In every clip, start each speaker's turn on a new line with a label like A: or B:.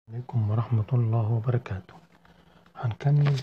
A: عليكم ورحمة الله وبركاته هنكمل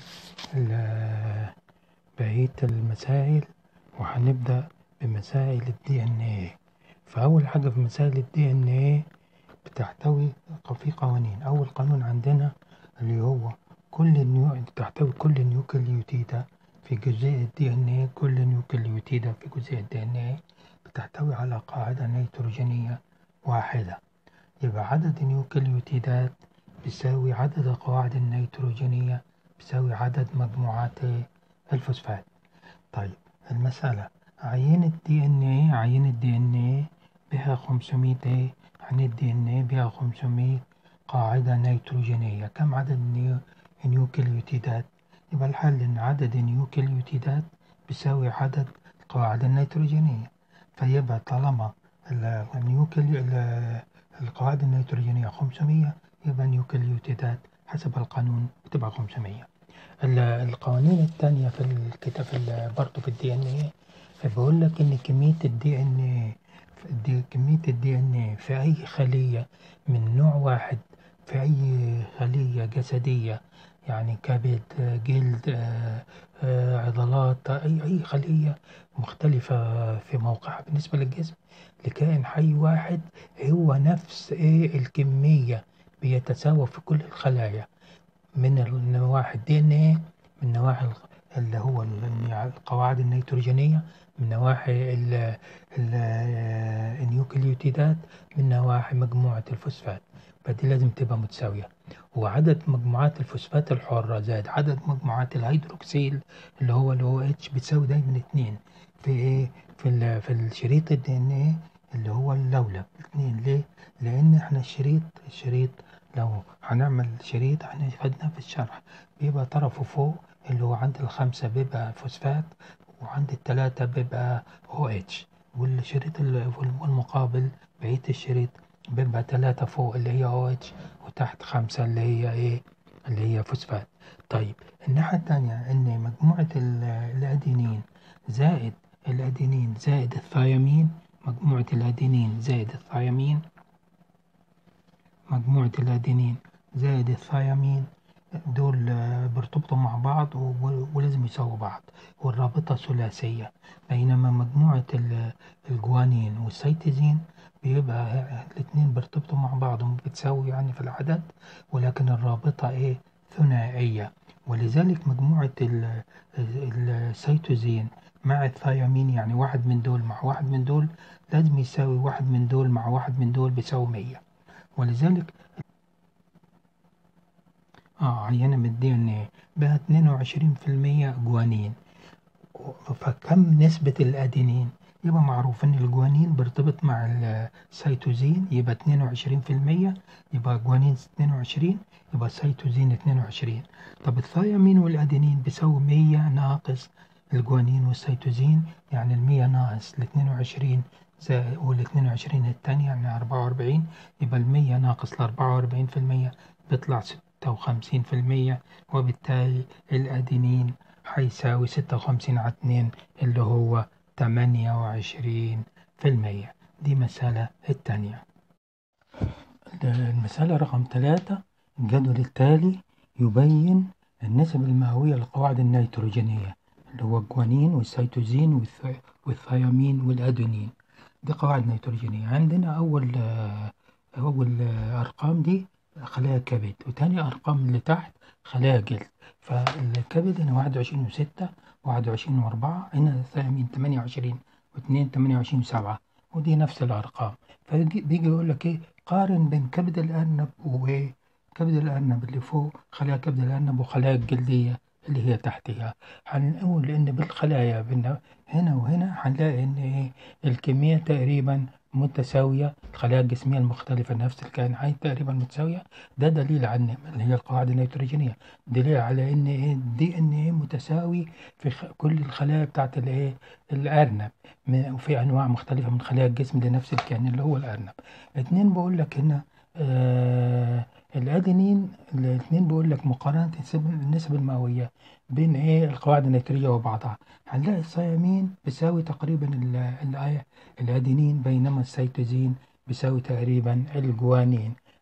A: بقية المسائل وهنبدأ بمسائل الدي ان ايه فأول حاجة في مسائل الدي ان ايه بتحتوي في قوانين أول قانون عندنا اللي هو كل نيو تحتوي كل نيوكليوتيدة في جزيء الدي ان ايه كل نيوكليوتيدة في جزيء الدي ان ايه بتحتوي على قاعدة نيتروجينية واحدة يبقى عدد النيوكليوتيدات بيساوي عدد القواعد النيتروجينية بيساوي عدد مجموعات الفوسفات طيب المسألة عينة دي ان ايه عينة دي ان ايه بها 500 ايه عينة دي ان ايه بها 500 قاعدة نيتروجينية كم عدد النيوكليوتيدات يبقى الحل ان عدد النيوكليوتيدات بيساوي عدد القواعد النيتروجينية فيبقى طالما النيوكليو القواعد النيتروجينية 500 يبقى نيوكليوتيدات حسب القانون بتبقى 500 القوانين الثانية في الكتاب برضه في الدي ان ايه بيقول لك ان كمية الدي ان ايه كمية الدي ان ايه في اي خلية من نوع واحد في اي خلية جسدية يعني كبد جلد عضلات اي اي خلية مختلفة في موقعها بالنسبة للجسم لكائن حي واحد هو نفس ايه الكمية بيتساوى في كل الخلايا من النواحي الدي ان ايه من نواحي اللي هو القواعد النيتروجينية من نواحي النيوكليوتيدات من نواحي مجموعة الفوسفات فدي لازم تبقى متساوية وعدد مجموعات الفوسفات الحرة زائد عدد مجموعات الهيدروكسيل اللي هو ال OH بتساوي دايما اتنين في ايه في في الشريط الدي ان ايه اللي هو اللولب اتنين ليه؟ لأن احنا الشريط الشريط لو هنعمل شريط احنا خدنا في الشرح بيبقى طرفه فوق اللي هو عند الخمسة بيبقى فوسفات وعند التلاتة بيبقى OH والشريط المقابل بقية الشريط بيبقى تلاتة فوق اللي هي OH وتحت خمسة اللي هي ايه اللي هي فوسفات طيب الناحية التانية ان مجموعة الادينين زائد الادينين زائد الثيامين مجموعة الادينين زائد الثيامين مجموعة الادينين زائد الثيامين دول بيرتبطوا مع بعض ولازم يساووا بعض والرابطة ثلاثية بينما مجموعة الجوانين والسيتيزين بيبقى الاتنين بيرتبطوا مع بعض بتساوي يعني في العدد ولكن الرابطة ايه ثنائية ولذلك مجموعة السيتوزين مع الثيامين يعني واحد من دول مع واحد من دول لازم يساوي واحد من دول مع واحد من دول بيساوي مية ولذلك اه عينة من الدي ان ايه بقى اتنين وعشرين في المية جوانين فكم نسبة الادينين يبقى معروف ان الجوانين بيرتبط مع السيتوزين يبقى اتنين وعشرين في المية يبقى جوانين اتنين وعشرين يبقى السيتوزين اتنين وعشرين طب الثيامين والادينين بيساوي مية ناقص الجوانين والسيتوزين يعني المية ناقص الاتنين وعشرين والاتنين وعشرين التانية يعني أربعة وأربعين يبقى المية ناقص الأربعة وأربعين في المية بيطلع ستة وخمسين في المية وبالتالي الأدينين هيساوي ستة وخمسين على اتنين اللي هو تمانية وعشرين في المية دي مسألة التانية المسألة رقم ثلاثة الجدول التالي يبين النسب المئوية للقواعد النيتروجينية اللي هو الجوانين والسيتوزين والثيامين والأدينين دي قواعد نيتروجينية عندنا أول أول أرقام دي خلايا كبد وتاني أرقام اللي تحت خلايا جلد فالكبد هنا واحد وعشرين وستة واحد وعشرين وأربعة هنا الثيامين تمانية وعشرين واثنين تمانية وعشرين وسبعة ودي نفس الأرقام فبيجي يقول لك إيه قارن بين كبد الأرنب وإيه كبد الأرنب اللي فوق خلايا كبد الأرنب وخلايا الجلدية اللي هي تحتها هنقول إن بالخلايا هنا وهنا هنلاقي إن إيه الكمية تقريبا متساوية الخلايا الجسمية المختلفة نفس الكائن حي تقريبا متساوية ده دليل عن اللي هي القواعد النيتروجينية دليل على إن إيه الدي إن إيه متساوي في كل الخلايا بتاعت الإيه الأرنب وفي أنواع مختلفة من خلايا الجسم لنفس الكائن اللي هو الأرنب اتنين بقول لك هنا آه الادينين الاثنين بيقول لك مقارنة النسب المئوية بين ايه القواعد النيترية وبعضها هنلاقي الثيامين بيساوي تقريبا الادينين بينما السيتوزين بيساوي تقريبا الجوانين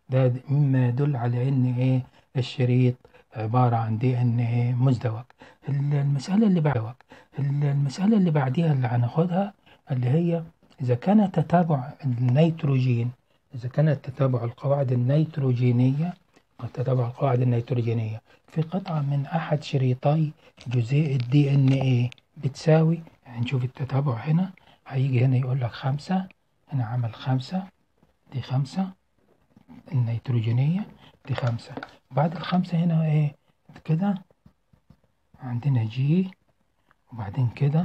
A: ده مما يدل على ان ايه الشريط عبارة عن دي ان ايه مزدوج المسألة اللي بعد المسألة اللي بعديها اللي هناخدها اللي هي إذا كان تتابع النيتروجين إذا كان تتابع القواعد النيتروجينية تتابع القواعد النيتروجينية في قطعة من أحد شريطي جزيء الدي ان ايه بتساوي يعني نشوف التتابع هنا هيجي هنا يقول لك خمسة هنا عمل خمسة دي خمسة النيتروجينية دي خمسة بعد الخمسة هنا ايه كده عندنا جي وبعدين كده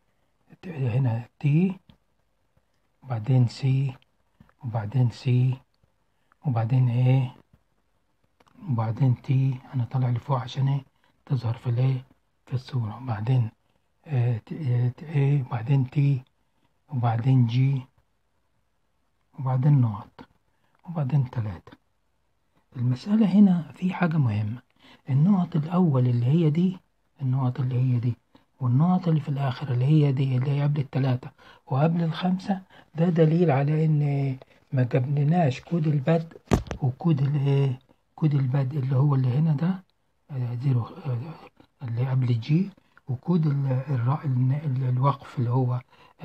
A: هنا تي وبعدين سي وبعدين سي وبعدين ايه وبعدين تي انا طالع لفوق عشان ايه تظهر في الايه في الصورة وبعدين آه ايه وبعدين تي وبعدين جي وبعدين نقط وبعدين تلاتة المسألة هنا في حاجة مهمة النقط الأول اللي هي دي النقط اللي هي دي والنقط اللي في الآخر اللي هي دي اللي هي قبل التلاتة وقبل الخمسة ده دليل على إن ما جبناش كود البدء وكود الايه كود البدء اللي هو اللي هنا ده زيرو اللي قبل الجي وكود الوقف اللي هو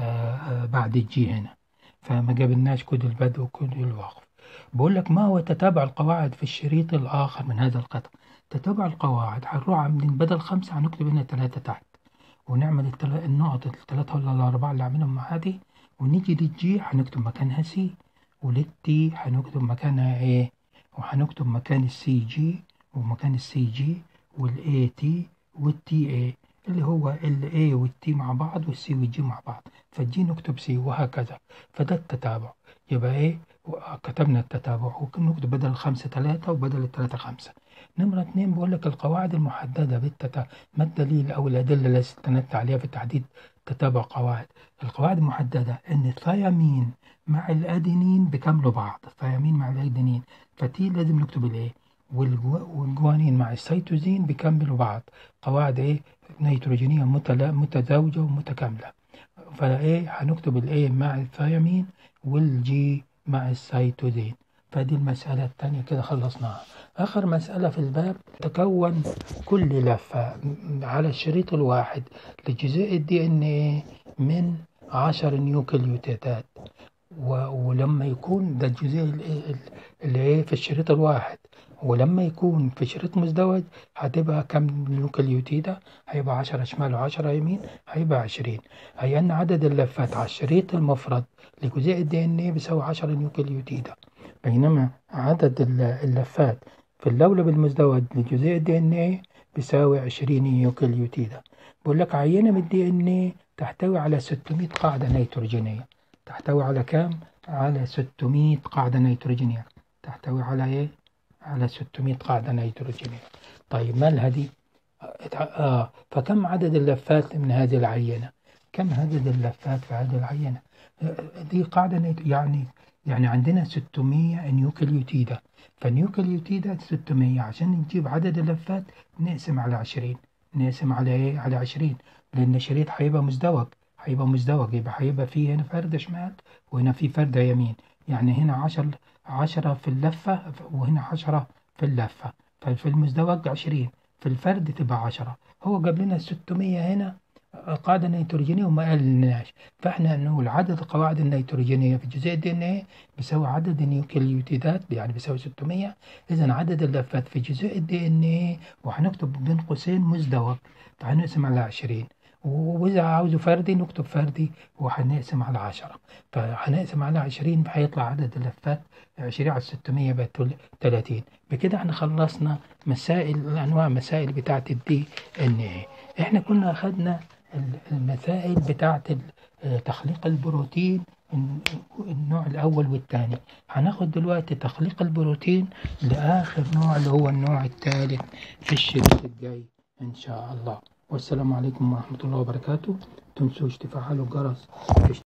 A: بعد الجي هنا فما جبناش كود البدء وكود الوقف بقول لك ما هو تتابع القواعد في الشريط الآخر من هذا القطع تتابع القواعد هنروح عاملين بدل خمسة هنكتب هنا تلاتة تحت ونعمل التلا... النقط التلاتة ولا الأربعة اللي عاملهم مع دي ونيجي للجي هنكتب مكانها سي وللتي هنكتب مكانها ايه وهنكتب مكان السي جي ومكان السي جي والاي تي والتي اي اللي هو الاي والتي مع بعض والسي والجي مع بعض فالجي نكتب سي وهكذا فده التتابع يبقى ايه كتبنا التتابع ونكتب بدل الخمسة تلاتة وبدل التلاتة خمسة نمرة اتنين بقول لك القواعد المحددة بالتتا ما الدليل أو الأدلة اللي استندت عليها في تحديد تتابع قواعد القواعد المحددة إن الثيامين مع الأدينين بيكملوا بعض الثيامين مع الأدينين فتي لازم نكتب الإيه والجوانين مع السيتوزين بيكملوا بعض قواعد إيه نيتروجينية متزاوجة ومتكاملة فإيه هنكتب الإيه مع الثيامين والجي مع السيتوزين فدي المسألة التانية كده خلصناها آخر مسألة في الباب تكون كل لفة على الشريط الواحد لجزيء الدي ان ايه من عشر نيوكليوتيدات ولما يكون ده الجزيء اللي ايه في الشريط الواحد ولما يكون في شريط مزدوج هتبقى كم نيوكليوتيدة هيبقى عشرة شمال وعشرة يمين هيبقى عشرين أي أن عدد اللفات على الشريط المفرد لجزيء الدي ان ايه بيساوي عشرة نيوكليوتيدة بينما عدد اللفات في اللولب المزدوج لجزيء الدي ان ايه بيساوي 20 نيوكليوتيدة بقول لك عينة من الدي ان ايه تحتوي على 600 قاعدة نيتروجينية تحتوي على كام؟ على 600 قاعدة نيتروجينية تحتوي على ايه؟ على 600 قاعدة نيتروجينية طيب مالها دي؟ آه فكم عدد اللفات من هذه العينة؟ كم عدد اللفات في هذه العينة؟ دي قاعدة نيت... يعني يعني عندنا 600 نيوكليوتيدة فالنيوكليوتيدة 600 عشان نجيب عدد اللفات نقسم على 20 نقسم على ايه على 20 لان الشريط هيبقى مزدوج هيبقى مزدوج يبقى هيبقى فيه هنا فردة شمال وهنا في فردة يمين يعني هنا 10 10 في اللفة وهنا 10 في اللفة ففي المزدوج 20 في الفرد تبقى 10 هو جاب لنا 600 هنا قاعدة نيتروجينية وما قالناش فاحنا نقول عدد القواعد النيتروجينية في جزيء الدي ان ايه بيساوي عدد النيوكليوتيدات يعني بيساوي 600 اذا عدد اللفات في جزيء الدي ان ايه وهنكتب بين قوسين مزدوج فهنقسم على 20 وإذا عاوزه فردي نكتب فردي وهنقسم على 10 فهنقسم على 20 هيطلع عدد اللفات 20 على 600 بقت 30 بكده احنا خلصنا مسائل انواع مسائل بتاعه الدي ان ايه احنا كنا اخدنا المسائل بتاعه تخليق البروتين النوع الأول والثاني هناخد دلوقتي تخليق البروتين لآخر نوع اللي هو النوع الثالث في الشريط الجاي إن شاء الله والسلام عليكم ورحمة الله وبركاته تنسوش تفعلوا الجرس